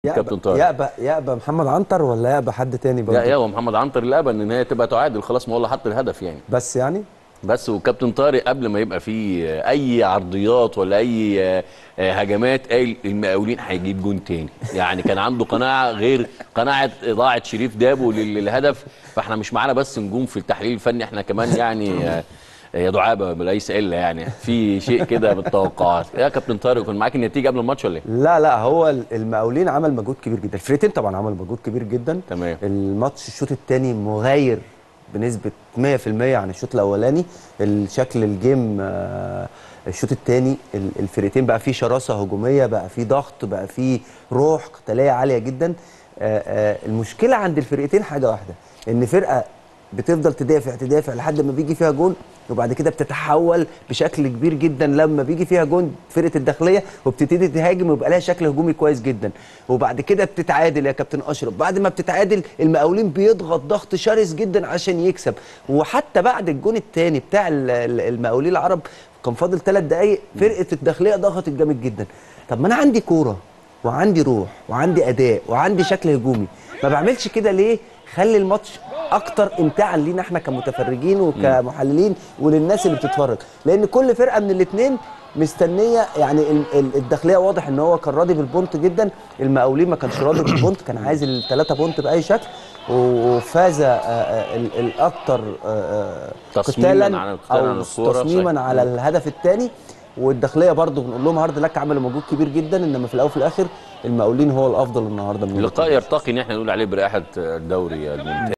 كابتن طارق يأبى يأبى محمد عنتر ولا يأبى حد تاني لا برضه يا محمد عنتر اللي ابى ان هي تبقى تعادل خلاص ما هو اللي حط الهدف يعني بس يعني بس وكابتن طارق قبل ما يبقى فيه اي عرضيات ولا اي آه، آه، هجمات قال المقاولين هيجيب جون تاني يعني كان عنده قناعه غير قناعه اضاعه شريف دابو لل- للهدف فاحنا مش معانا بس نجوم في التحليل الفني احنا كمان يعني آه، يا دعابه ليس الا يعني في شيء كده بالتوقعات يا كابتن طارق كان معاك النتيجه قبل الماتش ولا ايه؟ لا لا هو المقاولين عمل مجهود كبير جدا الفرقتين طبعا عملوا مجهود كبير جدا تمام. الماتش الشوط الثاني مغاير بنسبه 100% عن الشوط الاولاني الشكل الجيم آه، الشوط الثاني الفرقتين بقى فيه شراسه هجوميه بقى فيه ضغط بقى فيه روح قتاليه عاليه جدا آه، آه، المشكله عند الفرقتين حاجه واحده ان فرقه بتفضل تدافع تدافع لحد ما بيجي فيها جون وبعد كده بتتحول بشكل كبير جدا لما بيجي فيها جون فرقه الداخليه وبتبتدي تهاجم ويبقى لها شكل هجومي كويس جدا وبعد كده بتتعادل يا كابتن اشرف بعد ما بتتعادل المقاولين بيضغط ضغط شرس جدا عشان يكسب وحتى بعد الجون الثاني بتاع ال- ال- المقاولين العرب كان فاضل ثلاث دقائق فرقه الداخليه ضغطت جامد جدا طب ما انا عندي كوره وعندي روح وعندي اداء وعندي شكل هجومي ما بعملش كده ليه خلي الماتش اكتر امتاعا لينا احنا كمتفرجين وكمحللين وللناس اللي بتتفرج لان كل فرقه من الاثنين مستنيه يعني ال- ال- الداخليه واضح ان هو كان راضي بالبونت جدا المقاولين ما كانش راضي بالبونت كان عايز الثلاثه بونت باي شكل وفاز آه، آه، ال- الاكتر آه، آه، تصميماً قتالاً على القتال على او الكورة، تصميما صحيح. على الهدف الثاني والداخليه برضو بنقول لهم هارد لك عملوا مجهود كبير جدا انما في الاول وفي الاخر المقاولين هو الافضل النهارده من اللقاء يرتقي ان احنا نقول عليه برائحه الدوري الممتاز